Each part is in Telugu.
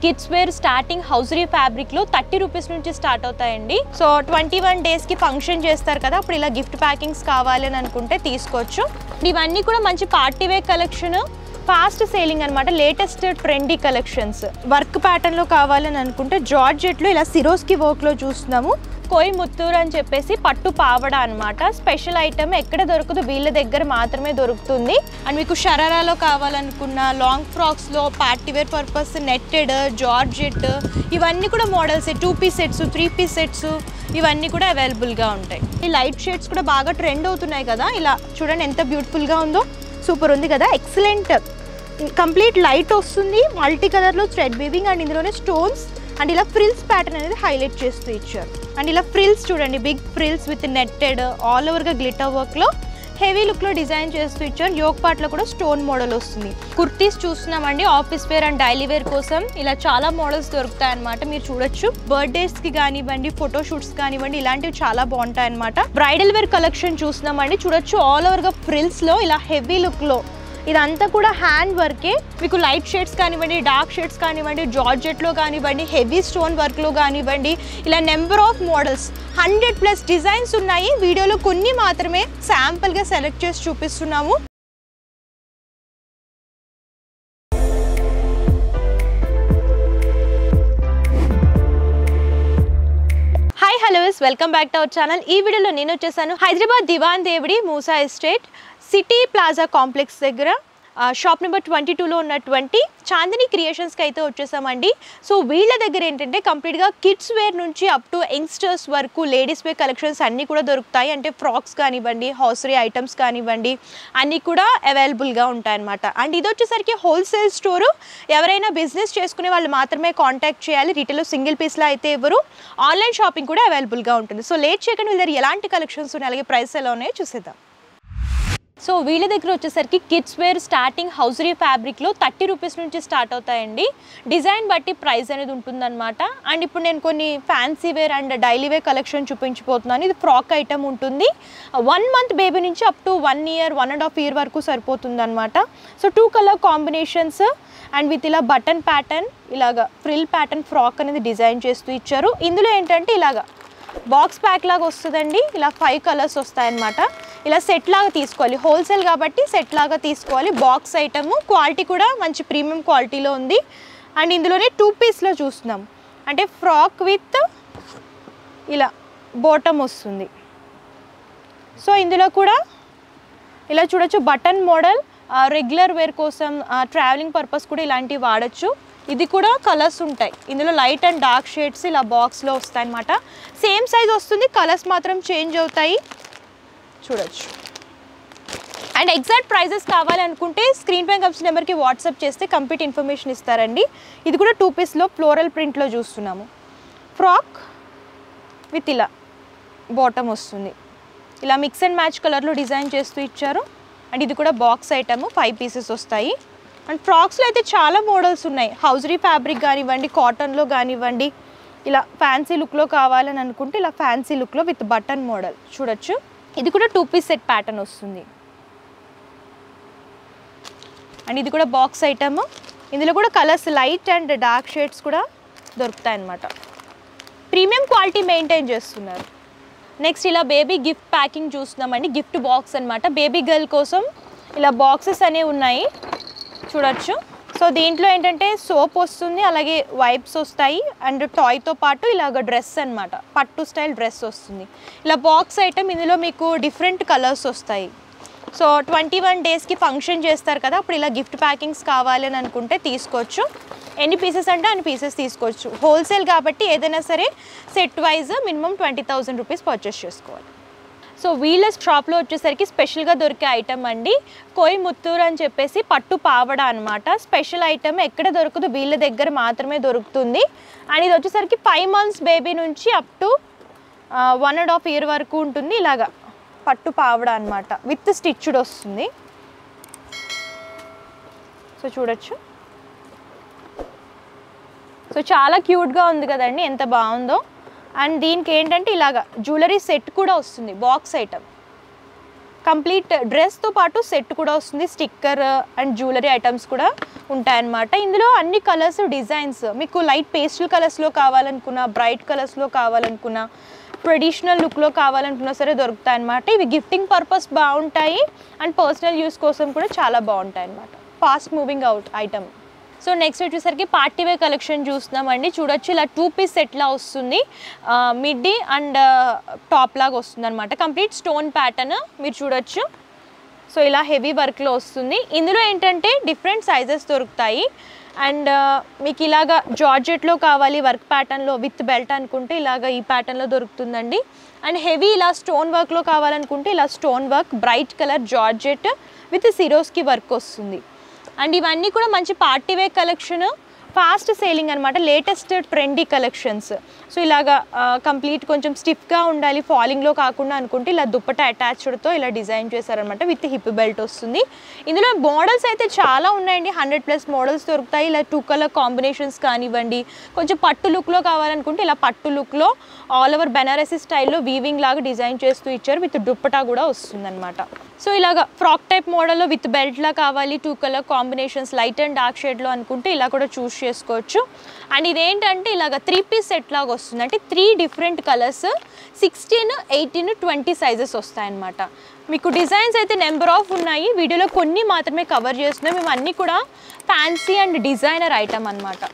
kids wear starting hosiery fabric లో థర్టీ రూపీస్ నుంచి స్టార్ట్ అవుతాయండి సో ట్వంటీ వన్ డేస్ కి ఫంక్షన్ చేస్తారు కదా అప్పుడు ఇలా గిఫ్ట్ ప్యాకింగ్స్ కావాలి అని అనుకుంటే తీసుకోవచ్చు ఇవన్నీ కూడా మంచి party wear collection fast selling అనమాట latest trendy collections work pattern లో కావాలని అనుకుంటే జార్జెట్ లో ఇలా సిరోస్కి వర్క్ లో చూస్తున్నాము కోయిముత్తూరు అని చెప్పేసి పట్టు పావడ అనమాట స్పెషల్ ఐటమ్ ఎక్కడ దొరకదు వీళ్ళ దగ్గర మాత్రమే దొరుకుతుంది అండ్ మీకు షరారాలో కావాలనుకున్న లాంగ్ ఫ్రాక్స్ లో party wear purpose netted georgette ఇవన్నీ కూడా models two piece sets three piece sets ఇవన్నీ కూడా అవైలబుల్గా ఉంటాయి ఈ లైట్ షేడ్స్ కూడా బాగా ట్రెండ్ అవుతున్నాయి కదా ఇలా చూడండి ఎంత బ్యూటిఫుల్గా ఉందో సూపర్ ఉంది కదా ఎక్సలెంట్ కంప్లీట్ లైట్ వస్తుంది మల్టీ కలర్లో థ్రెడ్ వీవింగ్ అండ్ ఇందులోనే స్టోన్స్ అండ్ ఇలా ఫ్రిల్స్ ప్యాటర్న్ అనేది హైలైట్ చేస్తూ ఇచ్చారు అండ్ ఇలా ఫ్రిల్స్ చూడండి big frills with netted all ఓవర్గా గ్లిటర్ వర్క్లో హెవీ లుక్లో డిజైన్ చేస్తూ ఇచ్చారు యోగ్ పార్ట్లో కూడా స్టోన్ మోడల్ వస్తుంది కుర్తీస్ చూస్తున్నామండి office wear and daily wear కోసం ఇలా చాలా మోడల్స్ దొరుకుతాయి అనమాట మీరు చూడొచ్చు బర్త్డేస్కి కానివ్వండి ఫోటో షూట్స్ కానివ్వండి ఇలాంటివి చాలా బాగుంటాయి అనమాట బ్రైడల్ వేర్ కలెక్షన్ చూస్తున్నామండి చూడొచ్చు ఆల్ ఓవర్గా ఫ్రిల్స్లో ఇలా హెవీ లుక్లో ఇదంతా కూడా హ్యాండ్ వర్కే మీకు లైట్ షేడ్స్ కానివ్వండి డార్క్ షేడ్స్ కానివ్వండి జార్జెట్లో కానివ్వండి హెవీ స్టోన్ వర్క్లో కానివ్వండి ఇలా number of models hundred plus designs ఉన్నాయి వీడియోలో కొన్ని మాత్రమే శాంపుల్గా సెలెక్ట్ చేసి చూపిస్తున్నాము hi hello welcome back to our channel ఈ వీడియోలో నేను వచ్చేసాను Hyderabad Diwan Devdi Moosa estate city plaza complex దగ్గర ఆ, షాప్ నెంబర్ ట్వంటీ టూలో ఉన్నటువంటి చాందిని క్రియేషన్స్కి అయితే వచ్చేసామండి సో వీళ్ళ దగ్గర ఏంటంటే కంప్లీట్గా కిడ్స్ వేర్ నుంచి అప్ టు యంగ్స్టర్స్ వరకు లేడీస్ వేర్ కలెక్షన్స్ అన్నీ కూడా దొరుకుతాయి అంటే ఫ్రాక్స్ కానివ్వండి హౌసరీ ఐటమ్స్ కానివ్వండి అన్నీ కూడా అవైలబుల్గా ఉంటాయన్నమాట అండ్ ఇది వచ్చేసరికి హోల్సేల్ స్టోరు ఎవరైనా బిజినెస్ చేసుకునే వాళ్ళు మాత్రమే కాంటాక్ట్ చేయాలి రీటైల్లో సింగిల్ పీస్లో అయితే ఎవరు ఆన్లైన్ షాపింగ్ కూడా అవైలబుల్గా ఉంటుంది సో లేట్ చేయకుండా వీళ్ళ దగ్గర ఎలాంటి కలెక్షన్స్ ఉన్నాయి అలాగే ప్రైస్ ఎలా ఉన్నాయో చూసేద్దాం సో వీళ్ళ దగ్గర వచ్చేసరికి కిడ్స్ వేర్ స్టార్టింగ్ హౌజరీ ఫ్యాబ్రిక్లో థర్టీ రూపీస్ నుంచి స్టార్ట్ అవుతాయండి డిజైన్ బట్టి ప్రైస్ అనేది ఉంటుందన్నమాట అండ్ ఇప్పుడు నేను కొన్ని fancy wear and daily wear collection చూపించిపోతున్నాను ఇది ఫ్రాక్ ఐటమ్ ఉంటుంది వన్ మంత్ బేబీ నుంచి up to one year one and half year వరకు సరిపోతుంది అనమాట so two colour combinations and with ఇలా బటన్ ప్యాటర్న్ ఇలాగా ఫ్రిల్ ప్యాటర్న్ ఫ్రాక్ అనేది డిజైన్ చేస్తూ ఇచ్చారు ఇందులో ఏంటంటే ఇలాగా బాక్స్ ప్యాక్ లాగా వస్తుందండి ఇలా ఫైవ్ కలర్స్ వస్తాయన్నమాట ఇలా సెట్ లాగా తీసుకోవాలి హోల్సేల్ కాబట్టి సెట్ లాగా తీసుకోవాలి బాక్స్ ఐటమ్ క్వాలిటీ కూడా మంచి ప్రీమియం క్వాలిటీలో ఉంది అండ్ ఇందులోనే టూ పీస్లో చూస్తున్నాం అంటే ఫ్రాక్ విత్ ఇలా బోటమ్ వస్తుంది సో ఇందులో కూడా ఇలా చూడొచ్చు బటన్ మోడల్ రెగ్యులర్ వేర్ కోసం ట్రావెలింగ్ పర్పస్ కూడా ఇలాంటివి వాడచ్చు ఇది కూడా కలర్స్ ఉంటాయి ఇందులో లైట్ అండ్ డార్క్ షేడ్స్ ఇలా బాక్స్లో వస్తాయి అనమాట సేమ్ సైజ్ వస్తుంది కలర్స్ మాత్రం చేంజ్ అవుతాయి చూడొచ్చు అండ్ ఎగ్జాక్ట్ ప్రైజెస్ కావాలనుకుంటే స్క్రీన్ పై కప్స్ నెంబర్కి వాట్సాప్ చేస్తే కంప్లీట్ ఇన్ఫర్మేషన్ ఇస్తారండి ఇది కూడా టూ పీస్లో ఫ్లోరల్ ప్రింట్లో చూస్తున్నాము ఫ్రాక్ విత్ ఇలా బాటమ్ వస్తుంది ఇలా మిక్స్ అండ్ మ్యాచ్ కలర్లో డిజైన్ చేస్తూ ఇచ్చారు అండ్ ఇది కూడా బాక్స్ ఐటమ్ ఫైవ్ పీసెస్ వస్తాయి అండ్ ఫ్రాక్స్లో అయితే చాలా మోడల్స్ ఉన్నాయి హౌజరీ ఫ్యాబ్రిక్ కానివ్వండి కాటన్లో కానివ్వండి ఇలా ఫ్యాన్సీ లుక్లో కావాలని అనుకుంటే ఇలా ఫ్యాన్సీ లుక్లో విత్ బటన్ మోడల్ చూడొచ్చు ఇది కూడా టూ పీస్ సెట్ ప్యాటర్న్ వస్తుంది అండ్ ఇది కూడా బాక్స్ ఐటమ్ ఇందులో కూడా colours light and dark shades కూడా దొరుకుతాయి అన్నమాట ప్రీమియం క్వాలిటీ మెయింటైన్ చేస్తున్నారు నెక్స్ట్ ఇలా బేబీ గిఫ్ట్ ప్యాకింగ్ చూస్తున్నామండి గిఫ్ట్ బాక్స్ అన్నమాట బేబీ గర్ల్ కోసం ఇలా బాక్సెస్ అనేవి ఉన్నాయి చూడొచ్చు సో దీంట్లో ఏంటంటే సోప్ వస్తుంది అలాగే వైప్స్ వస్తాయి అండ్ టాయ్తో పాటు ఇలాగ డ్రెస్ అన్నమాట పట్టు స్టైల్ డ్రెస్ వస్తుంది ఇలా బాక్స్ ఐటమ్ ఇందులో మీకు డిఫరెంట్ కలర్స్ వస్తాయి సో ట్వంటీ వన్ డేస్కి ఫంక్షన్ చేస్తారు కదా అప్పుడు ఇలా గిఫ్ట్ ప్యాకింగ్స్ కావాలి అని అనుకుంటే తీసుకోవచ్చు ఎన్ని పీసెస్ అంటే అన్ని పీసెస్ తీసుకోవచ్చు హోల్సేల్ కాబట్టి ఏదైనా సరే set wise minimum twenty thousand rupees purchase చేసుకోవాలి సో వీళ్ళ షాప్లో వచ్చేసరికి స్పెషల్గా దొరికే ఐటమ్ అండి కోయిముత్తూరు అని చెప్పేసి పట్టు పావడ అనమాట స్పెషల్ ఐటమ్ ఎక్కడ దొరకదు వీళ్ళ దగ్గర మాత్రమే దొరుకుతుంది అండ్ ఇది వచ్చేసరికి ఫైవ్ మంత్స్ బేబీ నుంచి up to one and half year వరకు ఉంటుంది ఇలాగా పట్టు పావడ అనమాట విత్ స్టిచ్డ్ వస్తుంది సో చూడొచ్చు సో చాలా క్యూట్గా ఉంది కదండి ఎంత బాగుందో అండ్ దీనికి ఏంటంటే ఇలాగా జ్యువెలరీ సెట్ కూడా వస్తుంది బాక్స్ ఐటమ్ కంప్లీట్ డ్రెస్తో పాటు సెట్ కూడా వస్తుంది స్టిక్కర్ అండ్ జ్యువెలరీ ఐటమ్స్ కూడా ఉంటాయన్నమాట ఇందులో అన్ని కలర్స్ డిజైన్స్ మీకు లైట్ పేస్టల్ కలర్స్లో కావాలనుకున్నా బ్రైట్ కలర్స్లో కావాలనుకున్నా ట్రెడిషనల్ లుక్లో కావాలనుకున్నా సరే దొరుకుతాయి అన్నమాట ఇవి గిఫ్టింగ్ పర్పస్ బాగుంటాయి అండ్ పర్సనల్ యూస్ కోసం కూడా చాలా బాగుంటాయి అన్నమాట fast moving out item so next వచ్చేసరికి పార్టీ వేర్ కలెక్షన్ చూస్తున్నామండి చూడొచ్చు ఇలా టూ పీస్ సెట్లా వస్తుంది మిడ్డీ అండ్ టాప్ లాగా వస్తుంది అనమాట కంప్లీట్ స్టోన్ ప్యాటర్న్ మీరు చూడొచ్చు సో ఇలా హెవీ వర్క్లో వస్తుంది ఇందులో ఏంటంటే డిఫరెంట్ సైజెస్ దొరుకుతాయి అండ్ మీకు ఇలాగా జార్జెట్లో కావాలి వర్క్ ప్యాటర్న్లో విత్ బెల్ట్ అనుకుంటే ఇలాగ ఈ ప్యాటర్న్లో దొరుకుతుందండి అండ్ హెవీ ఇలా స్టోన్ వర్క్లో కావాలనుకుంటే ఇలా stone work bright colour georgette with Swarovski work వస్తుంది అండ్ ఇవన్నీ కూడా మంచి party wear collection fast selling అనమాట లేటెస్ట్ ట్రెండీ కలెక్షన్స్ సో ఇలాగా కంప్లీట్ కొంచెం స్టిఫ్గా ఉండాలి ఫాలింగ్లో కాకుండా అనుకుంటే ఇలా దుప్పట అటాచ్డ్తో ఇలా డిజైన్ చేశారనమాట విత్ హిప్ బెల్ట్ వస్తుంది ఇందులో మోడల్స్ అయితే చాలా ఉన్నాయండి హండ్రెడ్ ప్లస్ మోడల్స్ దొరుకుతాయి ఇలా టూ కలర్ కాంబినేషన్స్ కానివ్వండి కొంచెం పట్టు లుక్లో కావాలనుకుంటే ఇలా పట్టు లుక్లో ఆల్ ఓవర్ బెనారసీ స్టైల్లో వీవింగ్ లాగా డిజైన్ చేస్తూ ఇచ్చారు విత్ దుప్పటా కూడా వస్తుందన్నమాట సో ఇలాగ ఫ్రాక్ టైప్ మోడల్లో విత్ బెల్ట్లా కావాలి two colour combinations light and dark షేడ్లో అనుకుంటే ఇలా కూడా చూస్ చేసుకోవచ్చు అండ్ ఇదేంటంటే ఇలాగ త్రీ పీస్ సెట్ లాగా వస్తుంది అంటే three different colours sixteen eighteen twenty sizes వస్తాయన్నమాట మీకు డిజైన్స్ అయితే నెంబర్ ఆఫ్ ఉన్నాయి వీడియోలో కొన్ని మాత్రమే కవర్ చేస్తున్నాం మేము అన్నీ కూడా ఫ్యాన్సీ అండ్ డిజైనర్ ఐటమ్ అన్నమాట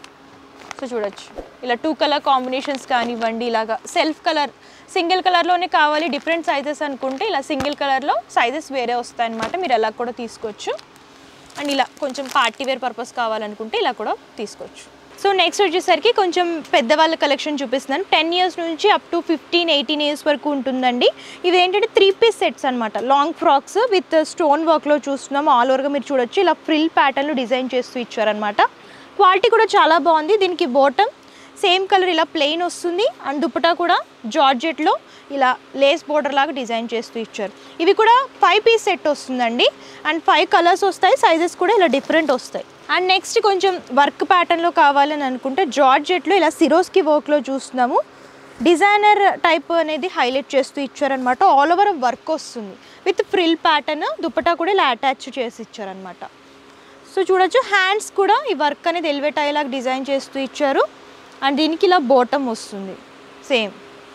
సో చూడొచ్చు ఇలా టూ కలర్ కాంబినేషన్స్ కానివ్వండి ఇలాగా సెల్ఫ్ కలర్ సింగిల్ కలర్లోనే కావాలి డిఫరెంట్ సైజెస్ అనుకుంటే ఇలా సింగిల్ కలర్లో సైజెస్ వేరే వస్తాయన్నమాట మీరు ఎలా కూడా తీసుకోవచ్చు అండ్ ఇలా కొంచెం పార్టీ వేర్ పర్పస్ కావాలనుకుంటే ఇలా కూడా తీసుకోవచ్చు సో నెక్స్ట్ వచ్చేసరికి కొంచెం పెద్దవాళ్ళ కలెక్షన్ చూపిస్తున్నాను టెన్ ఇయర్స్ నుంచి up to fifteen eighteen years వరకు ఉంటుందండి ఇవి ఏంటంటే త్రీ పీస్ సెట్స్ అనమాట లాంగ్ ఫ్రాక్స్ విత్ స్టోన్ వర్క్లో చూస్తున్నాం ఆల్ ఓవర్గా మీరు చూడొచ్చు ఇలా ఫ్రిల్ ప్యాటర్న్లు డిజైన్ చేస్తూ ఇచ్చారనమాట క్వాలిటీ కూడా చాలా బాగుంది దీనికి బాటమ్ సేమ్ కలర్ ఇలా ప్లెయిన్ వస్తుంది అండ్ దుపటా కూడా జార్జెట్లో ఇలా లేస్ బోర్డర్ లాగా డిజైన్ చేస్తూ ఇచ్చారు ఇవి కూడా ఫైవ్ పీస్ సెట్ వస్తుందండి అండ్ ఫైవ్ కలర్స్ వస్తాయి సైజెస్ కూడా ఇలా డిఫరెంట్ వస్తాయి అండ్ నెక్స్ట్ కొంచెం వర్క్ ప్యాటర్న్లో కావాలని అనుకుంటే జార్జెట్లో ఇలా సిరోస్కి వర్క్లో చూస్తున్నాము డిజైనర్ టైప్ అనేది హైలైట్ చేస్తూ ఇచ్చారనమాట ఆల్ ఓవర్ వర్క్ వస్తుంది విత్ ఫ్రిల్ ప్యాటర్న్ దుపటా కూడా ఇలా అటాచ్ చేసి ఇచ్చారనమాట సో చూడొచ్చు హ్యాండ్స్ కూడా ఈ వర్క్ అనేది ఎలివేట్ అయ్యేలాగా డిజైన్ చేస్తూ ఇచ్చారు అండ్ దీనికి ఇలా బాటమ్ వస్తుంది సేమ్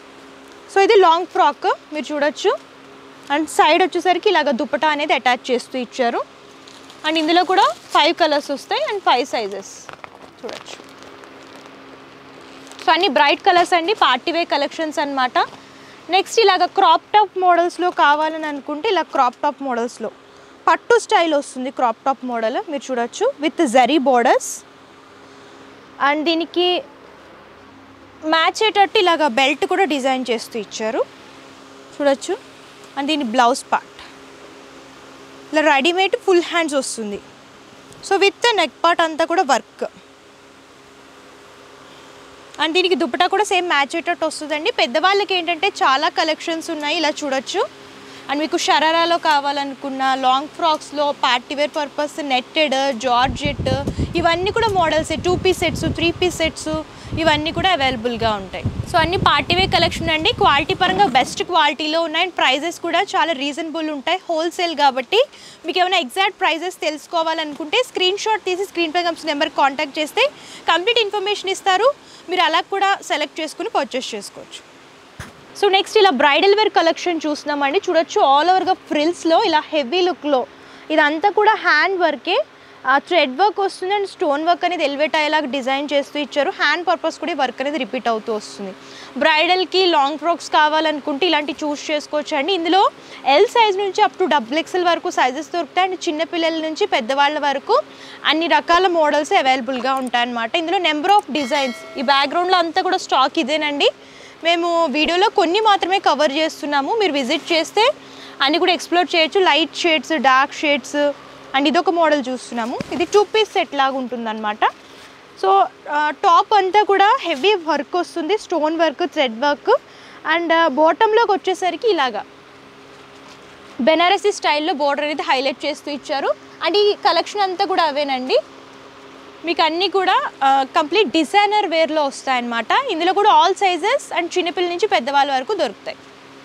సో ఇది లాంగ్ ఫ్రాక్ మీరు చూడొచ్చు అండ్ సైడ్ వచ్చేసరికి ఇలాగ దుపటా అనేది అటాచ్ చేస్తూ ఇచ్చారు అండ్ ఇందులో కూడా ఫైవ్ కలర్స్ వస్తాయి అండ్ ఫైవ్ సైజెస్ చూడొచ్చు సో అన్ని బ్రైట్ కలర్స్ అండి పార్టీ వేర్ కలెక్షన్స్ అన్నమాట నెక్స్ట్ ఇలాగ క్రాప్ టాప్ మోడల్స్లో కావాలని అనుకుంటే ఇలా క్రాప్ టాప్ మోడల్స్లో పట్టు స్టైల్ వస్తుంది క్రాప్ టాప్ మోడల్ మీరు చూడొచ్చు విత్ జరీ బోర్డర్స్ అండ్ దీనికి మ్యాచ్ అయ్యేటట్టు ఇలాగ బెల్ట్ కూడా డిజైన్ చేస్తూ ఇచ్చారు చూడొచ్చు అండ్ దీని బ్లౌజ్ పార్ట్ ఇలా రెడీమేడ్ ఫుల్ హ్యాండ్స్ వస్తుంది సో విత్ నెక్ పార్ట్ అంతా కూడా వర్క్ అండ్ దీనికి దుపటా కూడా సేమ్ మ్యాచ్ అయ్యేటట్టు వస్తుందండి పెద్దవాళ్ళకి ఏంటంటే చాలా కలెక్షన్స్ ఉన్నాయి ఇలా చూడొచ్చు అండ్ మీకు షరారాలో కావాలనుకున్న లాంగ్ ఫ్రాక్స్లో party wear purpose netted georgette ఇవన్నీ కూడా models two piece sets three piece sets ఇవన్నీ కూడా అవైలబుల్గా ఉంటాయి సో అన్ని పార్టీ వేర్ కలెక్షన్ అండి క్వాలిటీ పరంగా బెస్ట్ క్వాలిటీలో ఉన్నాయి అండ్ ప్రైజెస్ కూడా చాలా రీజనబుల్ ఉంటాయి హోల్సేల్ కాబట్టి మీకు ఏమైనా ఎగ్జాక్ట్ ప్రైజెస్ తెలుసుకోవాలనుకుంటే స్క్రీన్ షాట్ తీసి స్క్రీన్ పై కంప్స్ నెంబర్ కాంటాక్ట్ చేస్తే కంప్లీట్ ఇన్ఫర్మేషన్ ఇస్తారు మీరు అలా కూడా సెలెక్ట్ చేసుకుని పర్చేస్ చేసుకోవచ్చు సో నెక్స్ట్ ఇలా బ్రైడల్ వేర్ కలెక్షన్ చూస్తున్నామండి చూడొచ్చు ఆల్ ఓవర్గా ఫ్రిల్స్లో ఇలా హెవీ లుక్లో ఇదంతా కూడా హ్యాండ్ వర్కే థ్రెడ్ వర్క్ వస్తుంది అండ్ స్టోన్ వర్క్ అనేది ఎలివేట్ అయ్యేలాగా డిజైన్ చేస్తూ ఇచ్చారు హ్యాండ్ పర్పస్ కూడా ఈ వర్క్ అనేది రిపీట్ అవుతూ వస్తుంది బ్రైడల్కి లాంగ్ ఫ్రాక్స్ కావాలనుకుంటే ఇలాంటి చూస్ చేసుకోవచ్చు అండి ఇందులో ఎల్ సైజ్ నుంచి అప్ టు డబుల్ ఎక్స్ఎల్ వరకు సైజెస్ దొరుకుతాయి అండ్ చిన్నపిల్లల నుంచి పెద్దవాళ్ళ వరకు అన్ని రకాల మోడల్స్ అవైలబుల్గా ఉంటాయన్నమాట ఇందులో నెంబర్ ఆఫ్ డిజైన్స్ ఈ బ్యాక్గ్రౌండ్లో అంతా కూడా స్టాక్ ఇదేనండి మేము వీడియోలో కొన్ని మాత్రమే కవర్ చేస్తున్నాము మీరు విజిట్ చేస్తే అన్ని కూడా ఎక్స్ప్లోర్ చేయొచ్చు light shades dark shades and ఇదొక మోడల్ చూస్తున్నాము ఇది టూ పీస్ సెట్ లాగా ఉంటుందన్నమాట సో టాప్ అంతా కూడా హెవీ వర్క్ వస్తుంది stone work thread work and బాటంలోకి వచ్చేసరికి ఇలాగా బెనారసీ స్టైల్లో బోర్డర్ అనేది హైలైట్ చేస్తూ ఇచ్చారు అండ్ ఈ కలెక్షన్ అంతా కూడా అవేనండి మీకు అన్నీ కూడా కంప్లీట్ డిజైనర్ వేర్లో వస్తాయన్నమాట ఇందులో కూడా ఆల్ సైజెస్ అండ్ చిన్నపిల్లల నుంచి పెద్దవాళ్ళ వరకు దొరుకుతాయి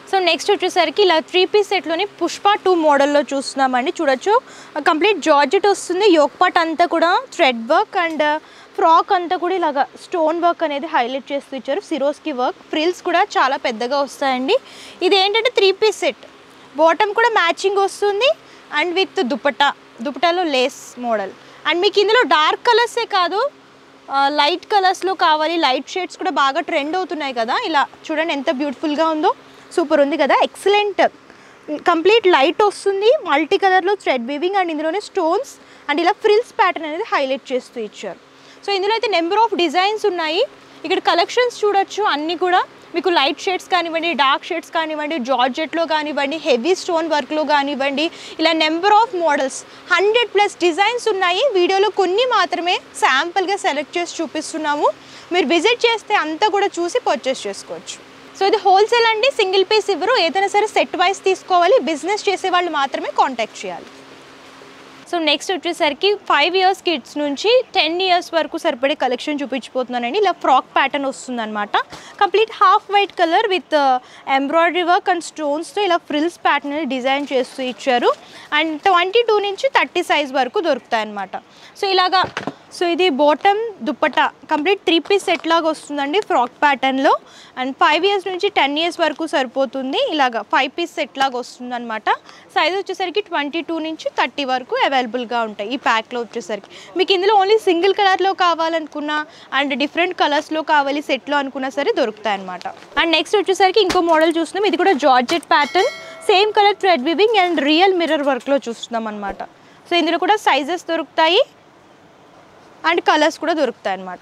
సో నెక్స్ట్ వచ్చేసరికి ఇలా త్రీ పీస్ సెట్లోని పుష్ప టూ మోడల్లో చూస్తున్నామండి చూడొచ్చు కంప్లీట్ జార్జెట్ వస్తుంది యోక్ పార్ట్ అంతా కూడా థ్రెడ్ వర్క్ అండ్ ఫ్రాక్ అంతా కూడా ఇలాగా స్టోన్ వర్క్ అనేది హైలైట్ చేస్తూ ఇచ్చారు సిరోస్కి వర్క్ ఫ్రిల్స్ కూడా చాలా పెద్దగా వస్తాయండి ఇది ఏంటంటే త్రీ పీస్ సెట్ బాటమ్ కూడా మ్యాచింగ్ వస్తుంది అండ్ విత్ దుపట్టా దుపట్టాలో లేస్ మోడల్ అండ్ మీకు ఇందులో డార్క్ కలర్సే కాదు లైట్ కలర్స్లో కావాలి లైట్ షేడ్స్ కూడా బాగా ట్రెండ్ అవుతున్నాయి కదా ఇలా చూడండి ఎంత బ్యూటిఫుల్గా ఉందో సూపర్ ఉంది కదా ఎక్సలెంట్ కంప్లీట్ లైట్ వస్తుంది మల్టీ కలర్లో థ్రెడ్ వీవింగ్ అండ్ ఇందులోనే స్టోన్స్ అండ్ ఇలా ఫ్రిల్స్ ప్యాటర్న్ అనేది హైలైట్ చేస్తూ ఇచ్చారు సో ఇందులో అయితే నెంబర్ ఆఫ్ డిజైన్స్ ఉన్నాయి ఇక్కడ కలెక్షన్స్ చూడొచ్చు అన్నీ కూడా మీకు లైట్ షేడ్స్ కానివ్వండి డార్క్ షేడ్స్ కానివ్వండి జార్జెట్లో కానివ్వండి హెవీ స్టోన్ వర్క్లో కానివ్వండి ఇలా number of models hundred plus designs ఉన్నాయి వీడియోలో కొన్ని మాత్రమే శాంపుల్గా సెలెక్ట్ చేసి చూపిస్తున్నాము మీరు విజిట్ చేస్తే అంతా కూడా చూసి పర్చేస్ చేసుకోవచ్చు సో ఇది హోల్సేల్ అండి సింగిల్ పీస్ ఇవ్వరు ఏదైనా సరే సెట్ వైస్ తీసుకోవాలి బిజినెస్ చేసే వాళ్ళు మాత్రమే కాంటాక్ట్ చేయాలి సో నెక్స్ట్ వచ్చేసరికి ఫైవ్ ఇయర్స్ కిడ్స్ నుంచి టెన్ ఇయర్స్ వరకు సరిపడే కలెక్షన్ చూపించిపోతున్నానండి ఇలా ఫ్రాక్ ప్యాటర్న్ వస్తుందన్నమాట complete half white colour with embroidery work and స్టోన్స్తో ఇలా ఫ్రిల్స్ ప్యాటర్న్ అనేది డిజైన్ చేస్తూ ఇచ్చారు అండ్ ట్వంటీ టూ నుంచి థర్టీ సైజ్ వరకు దొరుకుతాయి అన్నమాట సో ఇలాగా సో ఇది bottom dupatta complete three piece set లాగా వస్తుందండి ఫ్రాక్ ప్యాటర్న్లో అండ్ ఫైవ్ ఇయర్స్ నుంచి టెన్ ఇయర్స్ వరకు సరిపోతుంది ఇలాగా ఫైవ్ పీస్ సెట్ లాగా వస్తుంది అనమాట సైజ్ వచ్చేసరికి ట్వంటీ టూ నుంచి థర్టీ వరకు అవైలబుల్గా ఉంటాయి ఈ ప్యాక్లో వచ్చేసరికి మీకు ఇందులో ఓన్లీ సింగిల్ కలర్లో కావాలనుకున్నా అండ్ డిఫరెంట్ కలర్స్లో కావాలి సెట్లో అనుకున్నా సరే దొరుకుతాయి అనమాట అండ్ నెక్స్ట్ వచ్చేసరికి ఇంకో మోడల్ చూస్తున్నాం ఇది కూడా georgette pattern same colour thread weaving and real mirror వర్క్లో చూస్తున్నాం అనమాట సో ఇందులో కూడా సైజెస్ దొరుకుతాయి అండ్ కలర్స్ కూడా దొరుకుతాయి అన్నమాట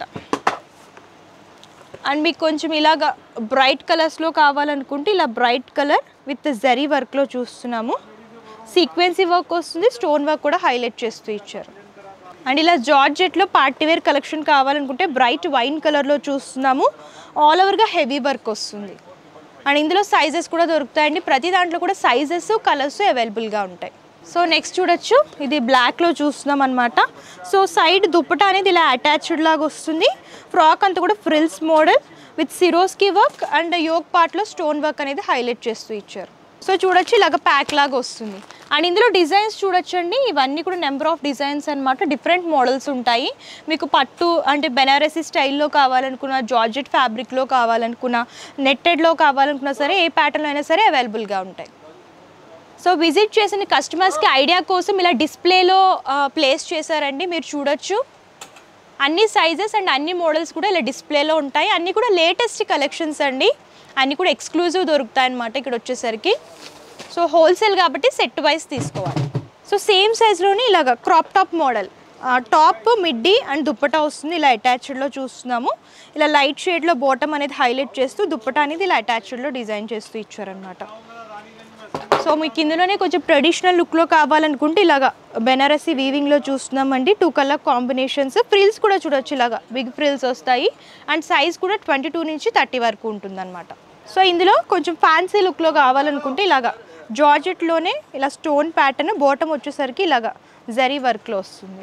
అండ్ మీకు కొంచెం ఇలాగా బ్రైట్ కలర్స్లో కావాలనుకుంటే ఇలా బ్రైట్ కలర్ విత్ జరీ వర్క్లో చూస్తున్నాము సీక్వెన్సీ వర్క్ వస్తుంది స్టోన్ వర్క్ కూడా హైలైట్ చేస్తూ ఇచ్చారు అండ్ ఇలా జార్జెట్లో పార్టీ వేర్ కలెక్షన్ కావాలనుకుంటే బ్రైట్ వైన్ కలర్లో చూస్తున్నాము ఆల్ ఓవర్గా హెవీ వర్క్ వస్తుంది అండ్ ఇందులో సైజెస్ కూడా దొరుకుతాయండి ప్రతి దాంట్లో కూడా సైజెస్ కలర్స్ అవైలబుల్గా ఉంటాయి సో నెక్స్ట్ చూడొచ్చు ఇది బ్లాక్లో చూస్తున్నాం అనమాట సో సైడ్ దుప్పట అనేది ఇలా అటాచ్డ్ లాగా వస్తుంది ఫ్రాక్ అంతా కూడా frills model with Swarovski work and yoke పార్ట్లో స్టోన్ వర్క్ అనేది హైలైట్ చేస్తూ ఇచ్చారు సో చూడొచ్చు ఇలాగ ప్యాక్ లాగా వస్తుంది అండ్ ఇందులో డిజైన్స్ చూడొచ్చండి ఇవన్నీ కూడా నెంబర్ ఆఫ్ డిజైన్స్ అనమాట డిఫరెంట్ మోడల్స్ ఉంటాయి మీకు పట్టు అంటే బెనారసీ స్టైల్లో కావాలనుకున్న జార్జెట్ ఫ్యాబ్రిక్లో కావాలనుకున్న నెట్టెడ్లో కావాలనుకున్నా సరే ఏ ప్యాటర్న్లో అయినా సరే అవైలబుల్గా ఉంటాయి సో విజిట్ చేసిన కస్టమర్స్కి ఐడియా కోసం ఇలా డిస్ప్లేలో ప్లేస్ చేశారండి మీరు చూడొచ్చు అన్ని సైజెస్ అండ్ అన్ని మోడల్స్ కూడా ఇలా డిస్ప్లేలో ఉంటాయి అన్నీ కూడా లేటెస్ట్ కలెక్షన్స్ అండి అన్నీ కూడా ఎక్స్క్లూజివ్ దొరుకుతాయి అన్నమాట ఇక్కడ వచ్చేసరికి సో హోల్సేల్ కాబట్టి సెట్ వైజ్ తీసుకోవాలి సో సేమ్ సైజ్లోనే ఇలాగ crop top model top middy and dupatta వస్తుంది ఇలా అటాచ్డ్లో చూస్తున్నాము ఇలా లైట్ షేడ్లో బాటమ్ అనేది హైలైట్ చేస్తూ దుప్పటా అనేది ఇలా అటాచ్డ్లో డిజైన్ చేస్తూ ఇచ్చారనమాట సో మీకు ఇందులోనే కొంచెం ట్రెడిషనల్ లుక్లో కావాలనుకుంటే ఇలాగా బెనారసీ వీవింగ్లో చూస్తున్నామండి టూ కలర్ కాంబినేషన్స్ ఫ్రిల్స్ కూడా చూడొచ్చు ఇలాగా బిగ్ ఫ్రిల్స్ వస్తాయి అండ్ సైజ్ కూడా ట్వంటీ టూ నుంచి థర్టీ వరకు ఉంటుందన్నమాట సో ఇందులో కొంచెం ఫ్యాన్సీ లుక్లో కావాలనుకుంటే ఇలాగా జార్జెట్లోనే ఇలా స్టోన్ ప్యాటర్న్ బాటమ్ వచ్చేసరికి ఇలాగా జరీ వర్క్లో వస్తుంది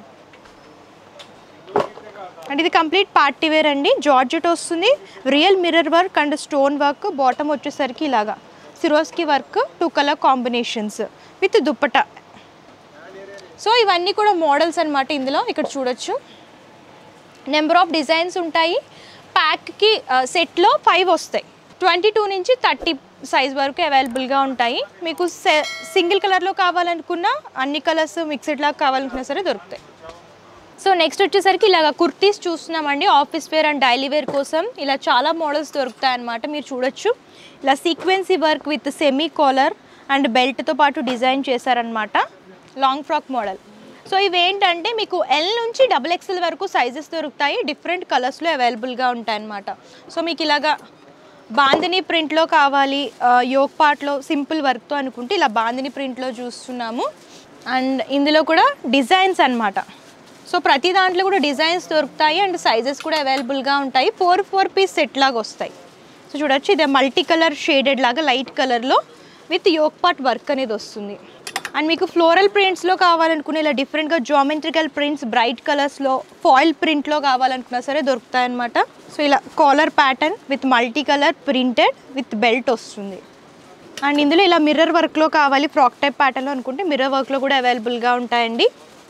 అండ్ ఇది కంప్లీట్ పార్టీ వేర్ అండి జార్జెట్ వస్తుంది real mirror work and stone work bottom వచ్చేసరికి ఇలాగా Swarovski work two colour combinations with dupatta so ఇవన్నీ కూడా మోడల్స్ అన్నమాట ఇందులో ఇక్కడ చూడొచ్చు నెంబర్ ఆఫ్ డిజైన్స్ ఉంటాయి ప్యాక్కి సెట్లో ఫైవ్ వస్తాయి ట్వంటీ టూ నుంచి థర్టీ సైజ్ వరకు అవైలబుల్గా ఉంటాయి మీకు సింగిల్ కలర్లో కావాలనుకున్నా అన్ని కలర్స్ మిక్స్డ్ లాగా కావాలనుకున్నా సరే దొరుకుతాయి సో నెక్స్ట్ వచ్చేసరికి ఇలాగ కుర్తీస్ చూస్తున్నామండి office wear and daily wear కోసం ఇలా చాలా మోడల్స్ దొరుకుతాయి అన్నమాట మీరు చూడొచ్చు ఇలా sequence work with semi collar and బెల్ట్తో పాటు డిజైన్ చేశారనమాట లాంగ్ ఫ్రాక్ మోడల్ సో ఇవి ఏంటంటే మీకు ఎల్ నుంచి డబుల్ ఎక్స్ఎల్ వరకు సైజెస్ దొరుకుతాయి డిఫరెంట్ కలర్స్లో అవైలబుల్గా ఉంటాయి అన్నమాట సో మీకు ఇలాగా బాందిని ప్రింట్లో కావాలి యోగ్ పార్ట్లో సింపుల్ వర్క్తో అనుకుంటే ఇలా బాందిని ప్రింట్లో చూస్తున్నాము అండ్ ఇందులో కూడా డిజైన్స్ అన్నమాట సో ప్రతి దాంట్లో కూడా డిజైన్స్ దొరుకుతాయి అండ్ సైజెస్ కూడా అవైలబుల్గా ఉంటాయి ఫోర్ ఫోర్ పీస్ సెట్ లాగా వస్తాయి సో చూడొచ్చు ఇదే మల్టీ కలర్ షేడెడ్ లాగా లైట్ కలర్లో విత్ యోక్ పార్ట్ వర్క్ అనేది వస్తుంది అండ్ మీకు ఫ్లోరల్ ప్రింట్స్లో కావాలనుకునే ఇలా డిఫరెంట్గా జామెట్రికల్ ప్రింట్స్ బ్రైట్ కలర్స్లో ఫాయిల్ ప్రింట్లో కావాలనుకున్నా సరే దొరుకుతాయి అనమాట సో ఇలా collar pattern with multi colour printed with belt వస్తుంది అండ్ ఇందులో ఇలా మిర్రర్ వర్క్లో కావాలి ఫ్రాక్ టైప్ ప్యాటర్న్లో అనుకుంటే మిర్రర్ వర్క్లో కూడా అవైలబుల్గా ఉంటాయండి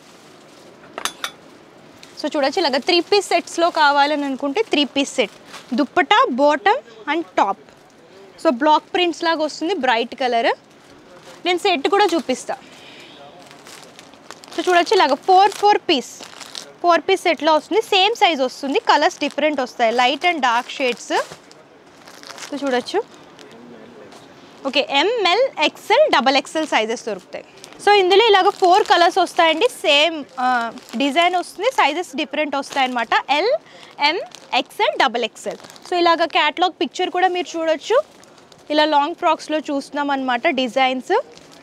సో చూడొచ్చు ఇలాగ త్రీ పీస్ సెట్స్లో కావాలని అనుకుంటే three piece set dupatta bottom and top so block prints లాగా వస్తుంది బ్రైట్ కలర్ నేను సెట్ కూడా చూపిస్తా సో చూడొచ్చు ఇలాగ four four piece four piece సెట్లో వస్తుంది సేమ్ సైజ్ వస్తుంది కలర్స్ డిఫరెంట్ వస్తాయి light and dark shades so చూడొచ్చు okay M L XL double XL sizes దొరుకుతాయి సో ఇందులో ఇలాగ ఫోర్ కలర్స్ వస్తాయండి సేమ్ డిజైన్ వస్తుంది సైజెస్ డిఫరెంట్ వస్తాయి అనమాట L M XL double XL so ఇలాగ క్యాట్లాగ్ పిక్చర్ కూడా మీరు చూడొచ్చు ఇలా లాంగ్ ఫ్రాక్స్లో చూస్తున్నాం అనమాట డిజైన్స్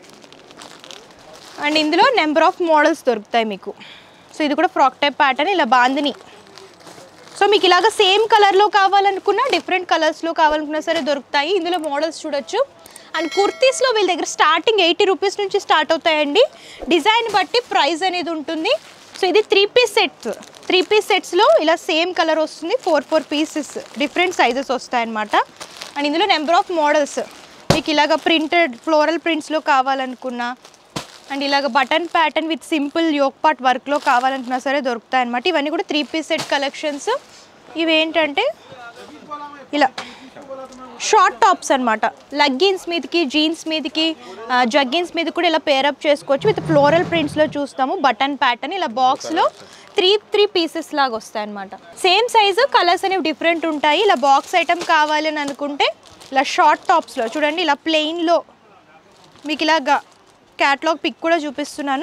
అండ్ ఇందులో నెంబర్ ఆఫ్ మోడల్స్ దొరుకుతాయి మీకు సో ఇది కూడా ఫ్రాక్ టైప్ ప్యాటర్న్ ఇలా బాందిని సో మీకు ఇలాగ సేమ్ కలర్లో కావాలనుకున్నా డిఫరెంట్ కలర్స్లో కావాలనుకున్నా సరే దొరుకుతాయి ఇందులో మోడల్స్ చూడొచ్చు అండ్ కుర్తీస్లో వీళ్ళ దగ్గర స్టార్టింగ్ ఎయిటీ రూపీస్ నుంచి స్టార్ట్ అవుతాయండి డిజైన్ బట్టి ప్రైస్ అనేది ఉంటుంది సో ఇది three piece sets three piece సెట్స్లో ఇలా సేమ్ కలర్ వస్తుంది four four pieces different sizes వస్తాయన్నమాట అండ్ ఇందులో నెంబర్ ఆఫ్ మోడల్స్ మీకు ఇలాగ ప్రింటెడ్ ఫ్లోరల్ ప్రింట్స్లో కావాలనుకున్నా అండ్ ఇలాగ button pattern with simple yoke part వర్క్లో కావాలనుకున్నా సరే దొరుకుతాయి అనమాట ఇవన్నీ కూడా త్రీ పీస్ సెట్ కలెక్షన్స్ ఇవి ఏంటంటే ఇలా షార్ట్ టాప్స్ అనమాట లగ్గిన్స్ మీదకి జీన్స్ మీదకి జగ్గిన్స్ మీద కూడా ఇలా పేరప్ చేసుకోవచ్చు విత్ ఫ్లోరల్ ప్రింట్స్లో చూస్తాము బటన్ ప్యాటర్న్ ఇలా బాక్స్లో త్రీ త్రీ పీసెస్ లాగా వస్తాయి అనమాట సేమ్ సైజు కలర్స్ అనేవి డిఫరెంట్ ఉంటాయి ఇలా బాక్స్ ఐటమ్ కావాలి అని అనుకుంటే ఇలా షార్ట్ టాప్స్లో చూడండి ఇలా ప్లెయిన్లో మీకు ఇలాగా క్యాట్లాగ్ పిక్ కూడా చూపిస్తున్నాను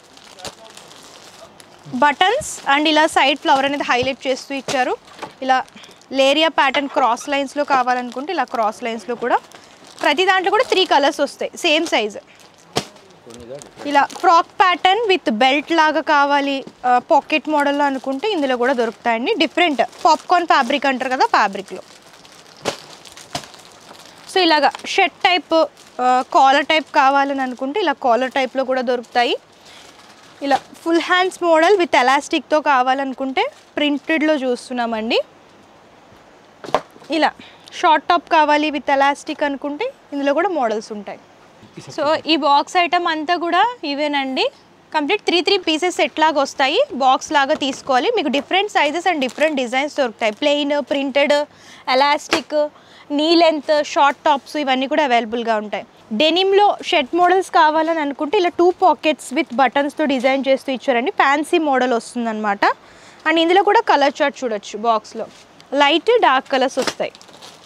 బటన్స్ అండ్ ఇలా సైడ్ ఫ్లవర్ అనేది హైలైట్ చేస్తూ ఇచ్చారు ఇలా లేరియా ప్యాటర్న్ క్రాస్ లైన్స్లో కావాలనుకుంటే ఇలా క్రాస్ లైన్స్లో కూడా ప్రతి దాంట్లో కూడా త్రీ కలర్స్ వస్తాయి సేమ్ సైజ్ ఇలా ఫ్రాక్ ప్యాటర్న్ విత్ బెల్ట్ లాగా కావాలి పాకెట్ మోడల్లో అనుకుంటే ఇందులో కూడా దొరుకుతాయండి డిఫరెంట్ పాప్కార్న్ ఫ్యాబ్రిక్ అంటారు కదా ఫ్యాబ్రిక్లో సో ఇలాగా షర్ట్ టైప్ కాలర్ టైప్ కావాలని అనుకుంటే ఇలా కాలర్ టైప్లో కూడా దొరుకుతాయి ఇలా ఫుల్ హ్యాండ్స్ మోడల్ విత్ ఎలాస్టిక్తో కావాలనుకుంటే ప్రింటెడ్లో చూస్తున్నామండి ఇలా షార్ట్ టాప్ కావాలి విత్ ఎలాస్టిక్ అనుకుంటే ఇందులో కూడా మోడల్స్ ఉంటాయి సో ఈ బాక్స్ ఐటమ్ అంతా కూడా ఇవేనండి complete three three pieces set లాగా వస్తాయి బాక్స్ లాగా తీసుకోవాలి మీకు different sizes and different designs దొరుకుతాయి plain printed elastic knee length short tops ఇవన్నీ కూడా అవైలబుల్గా ఉంటాయి డెనిమ్లో షర్ట్ మోడల్స్ కావాలని అనుకుంటే ఇలా టూ పాకెట్స్ విత్ బటన్స్తో డిజైన్ చేస్తూ ఇచ్చారండి ఫ్యాన్సీ మోడల్ వస్తుందన్నమాట అండ్ ఇందులో కూడా కలర్ చార్ట్ చూడొచ్చు బాక్స్లో లైట్ డార్క్ కలర్స్ వస్తాయి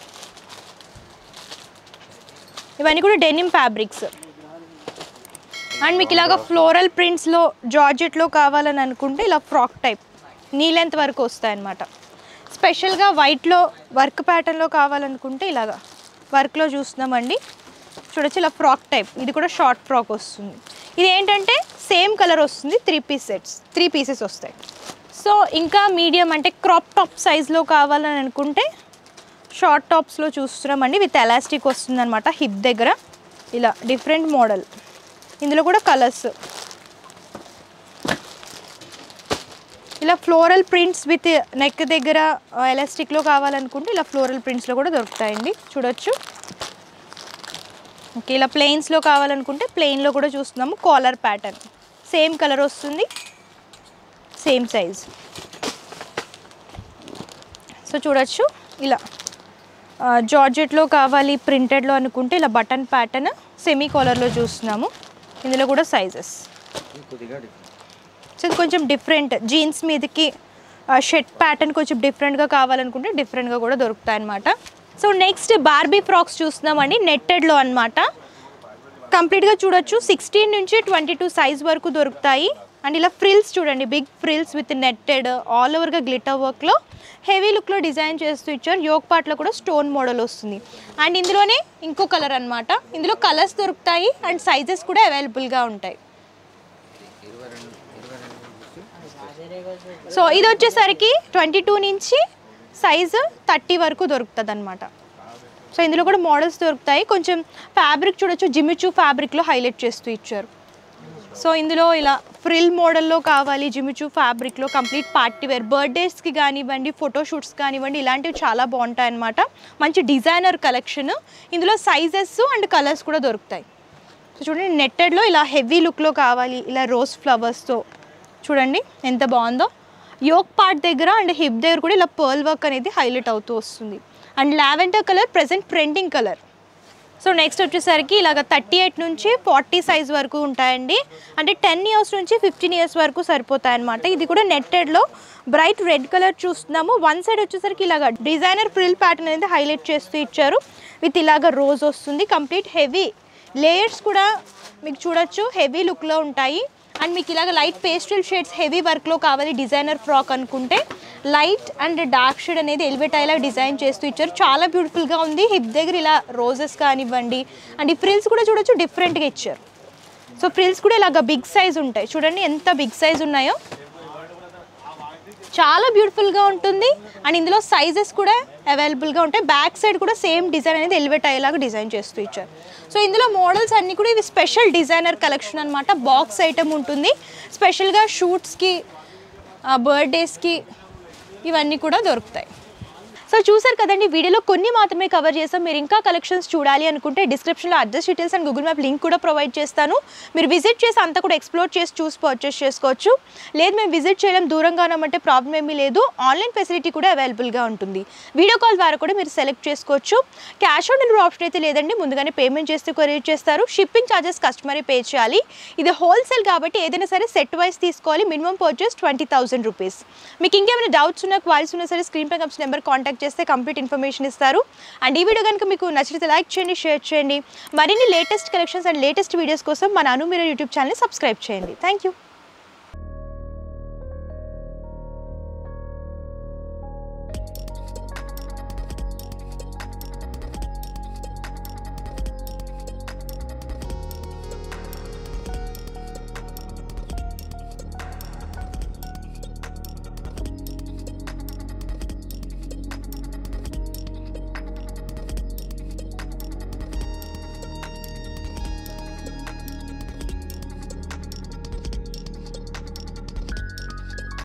ఇవన్నీ కూడా డెనిమ్ ఫ్యాబ్రిక్స్ అండ్ మీకు ఇలాగ ఫ్లోరల్ ప్రింట్స్లో జార్జెట్లో కావాలని అనుకుంటే ఇలా ఫ్రాక్ టైప్ నీ లెంత్ వరకు వస్తాయన్నమాట స్పెషల్గా వైట్లో వర్క్ ప్యాటర్న్లో కావాలనుకుంటే ఇలాగా వర్క్లో చూస్తున్నామండి చూడొచ్చు ఇలా ఫ్రాక్ టైప్ ఇది కూడా షార్ట్ ఫ్రాక్ వస్తుంది ఇది ఏంటంటే సేమ్ కలర్ వస్తుంది three piece sets three pieces వస్తాయి సో ఇంకా మీడియం అంటే క్రాప్ టాప్ సైజ్లో కావాలని అనుకుంటే షార్ట్ టాప్స్లో చూస్తున్నామండి విత్ ఎలాస్టిక్ వస్తుంది అనమాట హిప్ దగ్గర ఇలా డిఫరెంట్ మోడల్ ఇందులో కూడా కలర్స్ ఇలా ఫ్లోరల్ ప్రింట్స్ విత్ నెక్ దగ్గర ఎలాస్టిక్లో కావాలనుకుంటే ఇలా ఫ్లోరల్ ప్రింట్స్లో కూడా దొరుకుతాయండి చూడొచ్చు ఓకే ఇలా ప్లెయిన్స్లో కావాలనుకుంటే ప్లెయిన్లో కూడా చూస్తున్నాము కాలర్ ప్యాటర్న్ సేమ్ కలర్ వస్తుంది సేమ్ సైజ్ సో చూడొచ్చు ఇలా ఆ, జార్జెట్లో కావాలి ప్రింటెడ్లో అనుకుంటే ఇలా బటన్ ప్యాటర్న్ సెమీ కాలర్లో చూస్తున్నాము ఇందులో కూడా సైజెస్ సో ఇది కొంచెం డిఫరెంట్ జీన్స్ మీదకి షర్ట్ ప్యాటర్న్ కొంచెం డిఫరెంట్గా కావాలనుకుంటే డిఫరెంట్గా కూడా దొరుకుతాయి అనమాట సో నెక్స్ట్ బార్బీ ఫ్రాక్స్ చూస్తున్నామండి నెట్టెడ్లో అనమాట కంప్లీట్గా చూడొచ్చు సిక్స్టీన్ నుంచి ట్వంటీ టూ సైజ్ వరకు దొరుకుతాయి అండ్ ఇలా ఫ్రిల్స్ చూడండి big frills with netted all ఓవర్గా గ్లిటర్ వర్క్లో హెవీ లుక్లో డిజైన్ చేస్తూ ఇచ్చారు యోగ్ పార్ట్లో కూడా స్టోన్ మోడల్ వస్తుంది అండ్ ఇందులోనే ఇంకో కలర్ అన్నమాట ఇందులో కలర్స్ దొరుకుతాయి అండ్ సైజెస్ కూడా అవైలబుల్గా ఉంటాయి సో ఇది వచ్చేసరికి ట్వంటీ టూ నుంచి సైజు థర్టీ వరకు దొరుకుతుంది అనమాట సో ఇందులో కూడా మోడల్స్ దొరుకుతాయి కొంచెం ఫ్యాబ్రిక్ చూడొచ్చు జిమిచూ ఫ్యాబ్రిక్లో హైలైట్ చేస్తూ ఇచ్చారు సో ఇందులో ఇలా ఫ్రిల్ మోడల్లో కావాలి జిమిచూ ఫ్యాబ్రిక్లో కంప్లీట్ పార్టీ వేర్ బర్త్డేస్కి కానివ్వండి ఫోటోషూట్స్ కానివ్వండి ఇలాంటివి చాలా బాగుంటాయి అన్నమాట మంచి డిజైనర్ కలెక్షన్ ఇందులో సైజెస్ అండ్ కలర్స్ కూడా దొరుకుతాయి సో చూడండి నెట్టెడ్లో ఇలా హెవీ లుక్లో కావాలి ఇలా రోజ్ ఫ్లవర్స్తో చూడండి ఎంత బాగుందో యోక్ పార్ట్ దగ్గర అండ్ హిప్ దగ్గర కూడా ఇలా పర్ల్ వర్క్ అనేది హైలైట్ అవుతూ వస్తుంది and lavender colour present trending colour so next వచ్చేసరికి ఇలాగ థర్టీ ఎయిట్ నుంచి ఫార్టీ సైజ్ వరకు ఉంటాయండి అంటే టెన్ ఇయర్స్ నుంచి ఫిఫ్టీన్ ఇయర్స్ వరకు సరిపోతాయి అనమాట ఇది కూడా నెట్టెడ్లో బ్రైట్ రెడ్ కలర్ చూస్తున్నాము వన్ సైడ్ వచ్చేసరికి ఇలాగ డిజైనర్ ఫ్రిల్ ప్యాటర్న్ అనేది హైలైట్ చేస్తూ ఇచ్చారు విత్ ఇలాగ రోజ్ వస్తుంది కంప్లీట్ హెవీ లేయర్స్ కూడా మీకు చూడొచ్చు హెవీ లుక్లో ఉంటాయి అండ్ మీకు ఇలాగ లైట్ పేస్టల్ షేడ్స్ హెవీ వర్క్లో కావాలి డిజైనర్ ఫ్రాక్ అనుకుంటే లైట్ అండ్ డార్క్ షేడ్ అనేది ఎలివేట్ అయ్యేలా డిజైన్ చేస్తూ ఇచ్చారు చాలా బ్యూటిఫుల్గా ఉంది హిప్ దగ్గర ఇలా రోజెస్ కానివ్వండి అండ్ ఈ ఫ్రిల్స్ కూడా చూడొచ్చు డిఫరెంట్గా ఇచ్చారు సో ఫ్రిల్స్ కూడా ఇలాగ బిగ్ సైజ్ ఉంటాయి చూడండి ఎంత బిగ్ సైజ్ ఉన్నాయో చాలా బ్యూటిఫుల్గా ఉంటుంది అండ్ ఇందులో సైజెస్ కూడా అవైలబుల్గా ఉంటాయి బ్యాక్ సైడ్ కూడా సేమ్ డిజైన్ అనేది ఎలివేట్ అయ్యేలాగా డిజైన్ చేస్తూ ఇచ్చారు సో ఇందులో మోడల్స్ అన్నీ కూడా ఇవి స్పెషల్ డిజైనర్ కలెక్షన్ అనమాట బాక్స్ ఐటమ్ ఉంటుంది స్పెషల్గా షూట్స్కి బర్త్డేస్కి ఇవన్నీ కూడా దొరుకుతాయి సో చూసారు కదండి వీడియోలో కొన్ని మాత్రమే కవర్ చేస్తాం మీరు ఇంకా కలెక్షన్స్ చూడాలి అనుకుంటే డిస్క్రిప్షన్లో address details and Google map link కూడా ప్రొవైడ్ చేస్తాను మీరు విజిట్ చేసి అంతా కూడా ఎక్స్ప్లోర్ చేసి చూసి పర్చేస్ చేసుకోవచ్చు లేదు మేము విజిట్ చేయడం దూరంగా ఉన్నామంటే ప్రాబ్లం ఏమీ లేదు ఆన్లైన్ ఫెసిలిటీ కూడా అవైలబుల్గా ఉంటుంది వీడియో కాల్ ద్వారా కూడా మీరు సెలెక్ట్ చేసుకోవచ్చు క్యాష్ ఆన్ డెలివరీ ఆప్షన్ అయితే లేదండి ముందుగానే పేమెంట్ చేస్తే కొరియర్ చేస్తారు షిప్పింగ్ ఛార్జెస్ కస్టమరే పే చేయాలి ఇది హోల్సేల్ కాబట్టి ఏదైనా సరే సెట్ వైస్ తీసుకోవాలి minimum purchase twenty thousand rupees మీకు ఇంకేమైనా డౌట్స్ ఉన్నా క్వాలిటీస్ ఉన్నా సరే స్క్రీన్ పై కప్స్ నెంబర్ కాంటాక్ట్ చేస్తే కంప్లీట్ ఇన్ఫర్మేషన్ ఇస్తారు అండ్ ఈ వీడియో కనుక మీకు నచ్చితే లైక్ చేయండి షేర్ చేయండి మరిన్ని latest collections and latest videos కోసం మన అను మీరు యూట్యూబ్ ఛానల్ని సబ్స్క్రైబ్ చేయండి థ్యాంక్ యూ